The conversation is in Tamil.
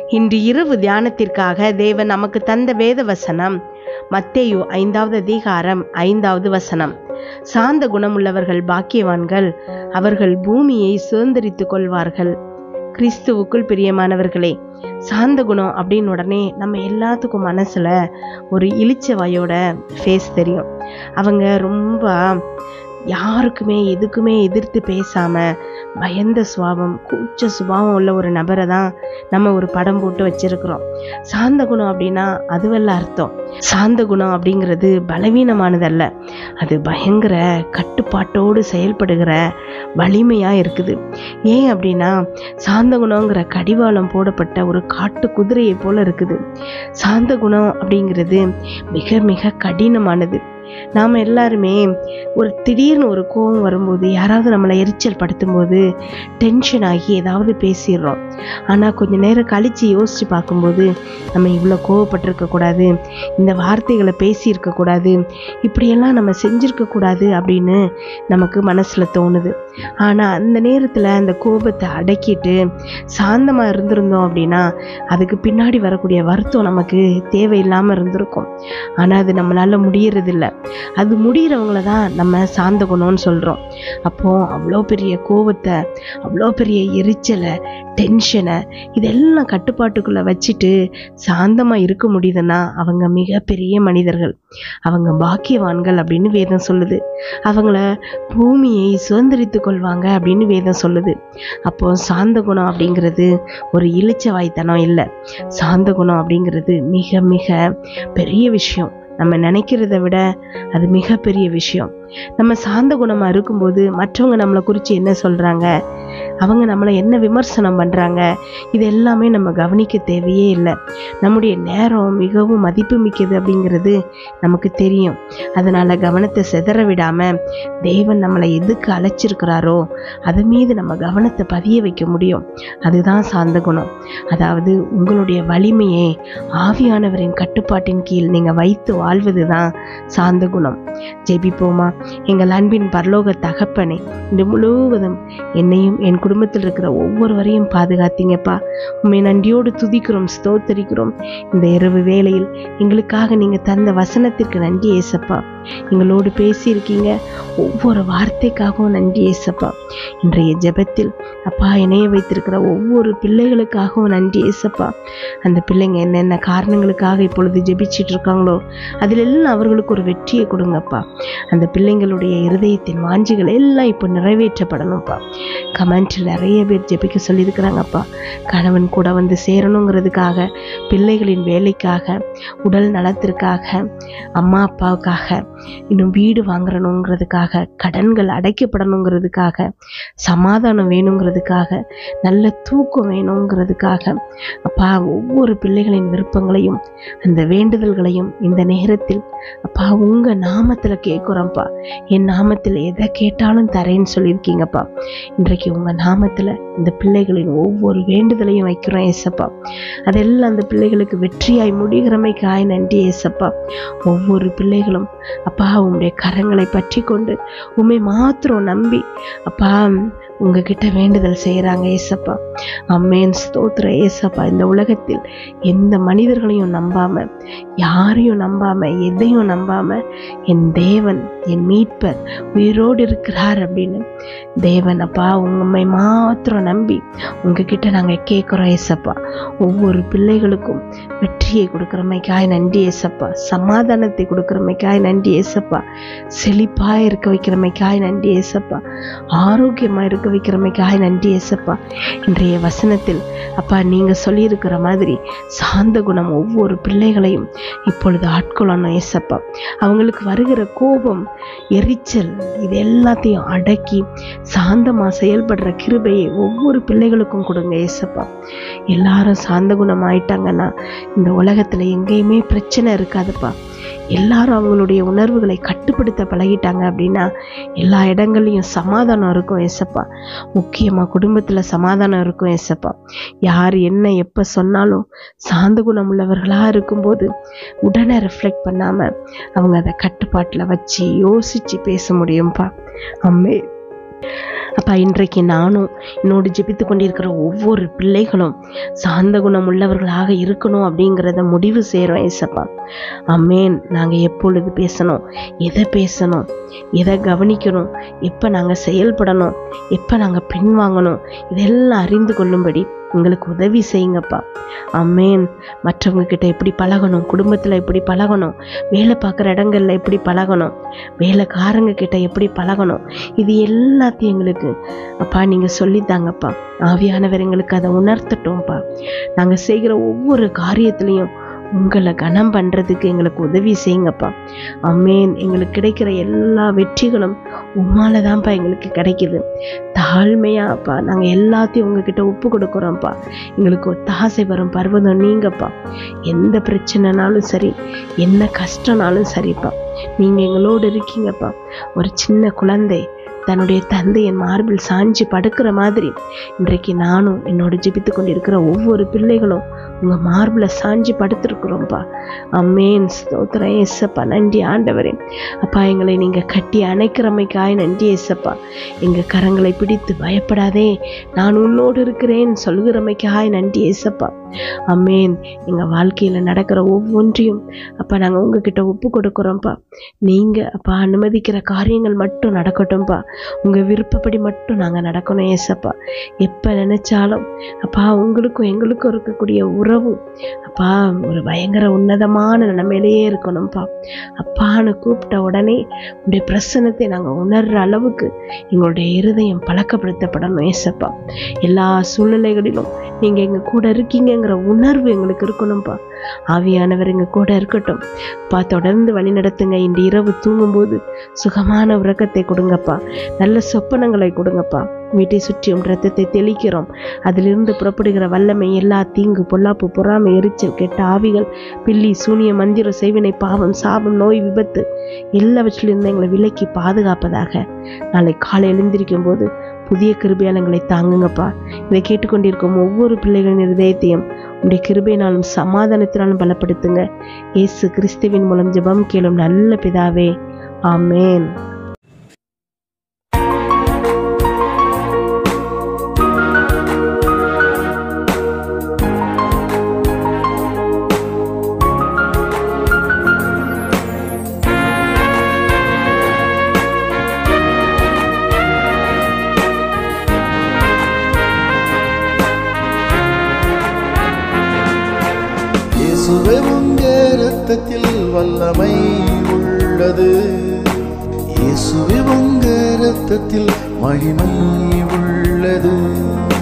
இன்று இரவு தியானத்திற்காக தேவன் நமக்கு தந்த வேத வசனம் மத்தேயு ஐந்தாவது அதிகாரம் ஐந்தாவது வசனம் சாந்த குணமுள்ளவர்கள் பாக்கியவான்கள் அவர்கள் பூமியை சுதந்திரித்துக் கொள்வார்கள் கிறிஸ்துவுக்குள் பிரியமானவர்களே சாந்த குணம் அப்படின்னு உடனே நம்ம எல்லாத்துக்கும் மனசுல ஒரு இளிச்சவாயோட ஃபேஸ் தெரியும் அவங்க ரொம்ப யாருக்குமே எதுக்குமே எதிர்த்து பேசாம பயந்த சுபாவம் கூச்ச சுபாவம் உள்ள ஒரு நபரை தான் நம்ம ஒரு படம் போட்டு வச்சிருக்கிறோம் சாந்த குணம் அப்படின்னா அதுவல்ல அர்த்தம் சாந்த குணம் அப்படிங்கிறது பலவீனமானதல்ல அது பயங்கர கட்டுப்பாட்டோடு செயல்படுகிற வலிமையா இருக்குது ஏன் அப்படின்னா சாந்த குணங்கிற கடிவாளம் போடப்பட்ட ஒரு காட்டு குதிரையை போல இருக்குது சாந்த குணம் அப்படிங்கிறது மிக மிக கடினமானது நாம் எல்லாருமே ஒரு திடீர்னு ஒரு கோபம் வரும்போது யாராவது நம்மளை எரிச்சல் படுத்தும் போது டென்ஷன் ஆகி ஏதாவது பேசிடுறோம் ஆனால் கொஞ்ச நேரம் கழித்து யோசித்து பார்க்கும்போது நம்ம இவ்வளோ கோவப்பட்டிருக்க கூடாது இந்த வார்த்தைகளை பேசியிருக்க கூடாது இப்படியெல்லாம் நம்ம செஞ்சிருக்க கூடாது அப்படின்னு நமக்கு மனசில் தோணுது ஆனால் அந்த நேரத்தில் அந்த கோபத்தை அடக்கிட்டு சாந்தமாக இருந்திருந்தோம் அப்படின்னா அதுக்கு பின்னாடி வரக்கூடிய வருத்தம் நமக்கு தேவையில்லாமல் இருந்திருக்கும் ஆனால் அது நம்மளால் முடியறதில்ல அது முடிகிறவங்கள தான் நம்ம சாந்த குணம்னு சொல்கிறோம் அப்போ அவ்வளோ பெரிய கோவத்தை அவ்வளோ பெரிய எரிச்சலை டென்ஷனை இதெல்லாம் கட்டுப்பாட்டுக்குள்ளே வச்சுட்டு சாந்தமாக இருக்க முடியுதுன்னா அவங்க மிகப்பெரிய மனிதர்கள் அவங்க பாக்கியவான்கள் அப்படின்னு வேதம் சொல்லுது அவங்கள பூமியை சுதந்திரித்து கொள்வாங்க அப்படின்னு வேதம் சொல்லுது அப்போ சாந்த குணம் அப்படிங்கிறது ஒரு இளிச்ச வாய்த்தனம் இல்லை சாந்த குணம் அப்படிங்கிறது மிக மிக பெரிய விஷயம் நம்ம நினைக்கிறத விட அது மிகப்பெரிய விஷயம் நம்ம சாந்த குணமாக இருக்கும்போது மற்றவங்க நம்மளை குறித்து என்ன சொல்கிறாங்க அவங்க நம்மளை என்ன விமர்சனம் பண்ணுறாங்க இது எல்லாமே நம்ம கவனிக்க தேவையே இல்லை நம்முடைய நேரம் மிகவும் மதிப்பு மிக்கது அப்படிங்கிறது நமக்கு தெரியும் அதனால் கவனத்தை சிதற விடாமல் தேவன் நம்மளை எதுக்கு அழைச்சிருக்கிறாரோ அது மீது நம்ம கவனத்தை பதிய வைக்க முடியும் அதுதான் சாந்த குணம் அதாவது உங்களுடைய வலிமையை ஆவியானவரின் கட்டுப்பாட்டின் கீழ் நீங்கள் வைத்து வாழ்வது தான் சாந்த குணம் ஜெபிப்போமா எங்கள் அன்பின் பரலோக தகப்பனே இந்த முழுவதும் என்னையும் என் குடும்பத்தில் இருக்கிற ஒவ்வொருவரையும் பாதுகாத்தீங்கப்பா உண்மை நன்றியோடு துதிக்கிறோம் ஸ்தோத்தரிக்கிறோம் இந்த இரவு வேளையில் எங்களுக்காக நீங்கள் தந்த வசனத்திற்கு நன்றி ஏசப்பா எங்களோடு பேசியிருக்கீங்க ஒவ்வொரு வார்த்தைக்காகவும் நன்றி ஏசப்பா இன்றைய ஜெபத்தில் அப்பா இணைய வைத்திருக்கிற ஒவ்வொரு பிள்ளைகளுக்காகவும் நன்றி ஏசப்பா அந்த பிள்ளைங்க என்னென்ன காரணங்களுக்காக இப்பொழுது ஜெபிச்சிட்டு இருக்காங்களோ அதிலெல்லாம் அவர்களுக்கு ஒரு வெற்றியை கொடுங்கப்பா அந்த பிள்ளைங்களுடைய இருதயத்தின் வாஞ்சிகள் எல்லாம் இப்போ நிறைவேற்றப்படணும்ப்பா கமெண்ட்ல நிறைய பேர் ஜெபிக்க சொல்லியிருக்கிறாங்கப்பா கணவன் கூட வந்து சேரணுங்கிறதுக்காக பிள்ளைகளின் வேலைக்காக உடல் நலத்திற்காக அம்மா அப்பாவுக்காக இன்னும் வீடு வாங்குறணுங்கிறதுக்காக கடன்கள் அடைக்கப்படணுங்கிறதுக்காக சமாதானம் வேணுங்கிறதுக்காக நல்ல தூக்கம் வேணுங்கிறதுக்காக அப்பா ஒவ்வொரு பிள்ளைகளின் விருப்பங்களையும் அந்த வேண்டுதல்களையும் இந்த நேரத்தில் அப்பா உங்க நாமத்துல கேட்குறோம்ப்பா என் நாமத்தில் எதை கேட்டாலும் தரேன்னு சொல்லியிருக்கீங்கப்பா இன்றைக்கு உங்க நாமத்துல இந்த பிள்ளைகளின் ஒவ்வொரு வேண்டுதலையும் வைக்கிறோம் ஏசப்பா அதெல்லாம் அந்த பிள்ளைகளுக்கு வெற்றியாய் முடிகிறமைக்காய் நன்றி ஏசப்பா ஒவ்வொரு பிள்ளைகளும் அப்பா உம்முடைய கரங்களை பற்றி கொண்டு உண்மை மாத்திரம் நம்பி அப்பா உங்ககிட்ட வேண்டுதல் செய்கிறாங்க ஏசப்பா அம்மேன் ஸ்தோத்திர ஏசப்பா இந்த உலகத்தில் எந்த மனிதர்களையும் நம்பாம யாரையும் நம்பாம எதையும் நம்பாம என் தேவன் என் மீட்பர் உயிரோடு இருக்கிறார் அப்படின்னு தேவன் அப்பா உண்மை மாத்திரம் நம்பி உங்ககிட்ட நாங்கள் கேட்குறோம் ஏசப்பா ஒவ்வொரு பிள்ளைகளுக்கும் வெற்றியை கொடுக்குறமைக்காய் நன்றி ஏசப்பா சமாதானத்தை கொடுக்குறமைக்காய் நன்றி ஏசப்பா செழிப்பாக இருக்க வைக்கிறமைக்காய் நன்றி ஏசப்பா ஆரோக்கியமாக இருக்க வைக்கிறமைக்காய் நன்றி ஏசப்பா இன்றைய வசனத்தில் அப்பா நீங்கள் சொல்லியிருக்கிற மாதிரி சாந்த குணம் ஒவ்வொரு பிள்ளைகளையும் இப்பொழுது ஆட்கொள்ளணும் ஏசப்பா அவங்களுக்கு வருகிற கோபம் எரிச்சல் இது எல்லாத்தையும் அடக்கி சாந்தமாக செயல்படுற கிருபையை ஒவ்வொரு பிள்ளைகளுக்கும் கொடுங்க ஏசப்பா எல்லாரும் சாந்த குணம் ஆயிட்டாங்கன்னா இந்த உலகத்தில் எங்கேயுமே பிரச்சனை இருக்காதுப்பா எல்லாரும் அவங்களுடைய உணர்வுகளை கட்டுப்படுத்த பழகிட்டாங்க அப்படின்னா எல்லா இடங்கள்லையும் சமாதானம் இருக்கும் ஏசப்பா முக்கியமாக குடும்பத்தில் சமாதானம் இருக்கும் ஏசப்பா யார் என்ன எப்போ சொன்னாலும் சாந்த குணம் உள்ளவர்களாக இருக்கும்போது உடனே ரிஃப்ளெக்ட் பண்ணாமல் அவங்க அதை கட்டுப்பாட்டில் வச்சு யோசித்து பேச முடியும்ப்பா அம்மே அப்பா இன்றைக்கு நானும் என்னோடு ஜெபித்து கொண்டிருக்கிற ஒவ்வொரு பிள்ளைகளும் சாந்த குணம் உள்ளவர்களாக இருக்கணும் அப்படிங்கிறத முடிவு செய்கிறோம் ஏசப்பா அம்மேன் நாங்கள் எப்பொழுது பேசணும் எதை பேசணும் எதை கவனிக்கணும் எப்போ நாங்கள் செயல்படணும் எப்போ நாங்கள் பின்வாங்கணும் இதெல்லாம் அறிந்து கொள்ளும்படி எங்களுக்கு உதவி செய்யுங்கப்பா அம்மேன் மற்றவங்க கிட்ட எப்படி பழகணும் குடும்பத்தில் எப்படி பழகணும் வேலை பார்க்குற இடங்கள்ல எப்படி பழகணும் வேலைக்காரங்க கிட்ட எப்படி பழகணும் இது எல்லாத்தையும் எங்களுக்கு அப்பா நீங்கள் சொல்லித்தாங்கப்பா ஆவியானவர் எங்களுக்கு அதை உணர்த்தட்டோம்ப்பா நாங்கள் செய்கிற ஒவ்வொரு காரியத்துலேயும் உங்களை கனம் பண்ணுறதுக்கு எங்களுக்கு உதவி செய்யுங்கப்பா அம்மேன் எங்களுக்கு கிடைக்கிற எல்லா வெற்றிகளும் உம்மால தான்ப்பா எங்களுக்கு கிடைக்குது தாழ்மையாப்பா நாங்கள் எல்லாத்தையும் உங்ககிட்ட ஒப்பு கொடுக்குறோம்ப்பா எங்களுக்கு ஒத்தாசை வரும் பர்வதம் நீங்கப்பா எந்த பிரச்சனைனாலும் சரி என்ன கஷ்டனாலும் சரிப்பா நீங்கள் எங்களோடு இருக்கீங்கப்பா ஒரு சின்ன குழந்தை தன்னுடைய தந்தையின் மார்பில் சாஞ்சி படுக்கிற மாதிரி இன்றைக்கு நானும் என்னோட ஜெபித்து கொண்டிருக்கிற ஒவ்வொரு பிள்ளைகளும் உங்கள் மார்பில் சாஞ்சி படுத்திருக்கிறோம்ப்பா அம்மேன் ஸ்தோத்திரம் ஏசப்பா நன்றி ஆண்டவரே அப்பா எங்களை நீங்கள் கட்டி அணைக்கிறமைக்காய் நன்றி ஏசப்பா எங்கள் கரங்களை பிடித்து பயப்படாதே நான் உன்னோடு இருக்கிறேன் சொல்கிறமைக்காய் நன்றி ஏசப்பா அம்மேன் எங்கள் வாழ்க்கையில் நடக்கிற ஒவ்வொன்றையும் அப்பா நாங்கள் உங்ககிட்ட ஒப்பு கொடுக்குறோம்ப்பா நீங்கள் அப்பா அனுமதிக்கிற காரியங்கள் மட்டும் நடக்கட்டும்ப்பா உங்கள் விருப்பப்படி மட்டும் நாங்கள் நடக்கணும் ஏசப்பா எப்போ நினைச்சாலும் அப்பா உங்களுக்கும் எங்களுக்கும் இருக்கக்கூடிய உறவு அப்பா ஒரு பயங்கர உன்னதமான நிலைமையிலேயே இருக்கணும்ப்பா அப்பான்னு கூப்பிட்ட உடனே உடைய பிரசனத்தை நாங்கள் உணர்ற அளவுக்கு எங்களுடைய இருதயம் பழக்கப்படுத்தப்படணும் ஏசப்பா எல்லா சூழ்நிலைகளிலும் நீங்கள் எங்கள் கூட இருக்கீங்கங்கிற உணர்வு எங்களுக்கு இருக்கணும்ப்பா ஆவியானவர் எங்கள் கூட இருக்கட்டும் அப்பா தொடர்ந்து வழி நடத்துங்க இந்த இரவு தூங்கும்போது சுகமான உறக்கத்தை கொடுங்கப்பா நல்ல சொப்பனங்களை கொடுங்கப்பா வீட்டை சுற்றியும் ரத்தத்தை தெளிக்கிறோம் அதிலிருந்து புறப்படுகிற வல்லமை எல்லா தீங்கு பொல்லாப்பு பொறாமை எரிச்சல் கெட்ட ஆவிகள் பில்லி சூனிய மந்திர செய்வினை பாவம் சாபம் நோய் விபத்து எல்லாவற்றிலிருந்து எங்களை விலக்கி பாதுகாப்பதாக நாளை காலை எழுந்திருக்கும் போது புதிய கிருபையால் எங்களை தாங்குங்கப்பா இதை கேட்டுக்கொண்டிருக்கும் ஒவ்வொரு பிள்ளைகளின் இருதயத்தையும் உடைய கிருபையினாலும் சமாதானத்தினாலும் பலப்படுத்துங்க இயேசு கிறிஸ்துவின் மூலம் ஜெபம் கேளும் நல்ல பிதாவே ஆமேன் இயேசுவே உங்க ரத்தத்தில் வல்லமை உள்ளது இயேசுவே உங்க ரத்தத்தில் மகிமை உள்ளது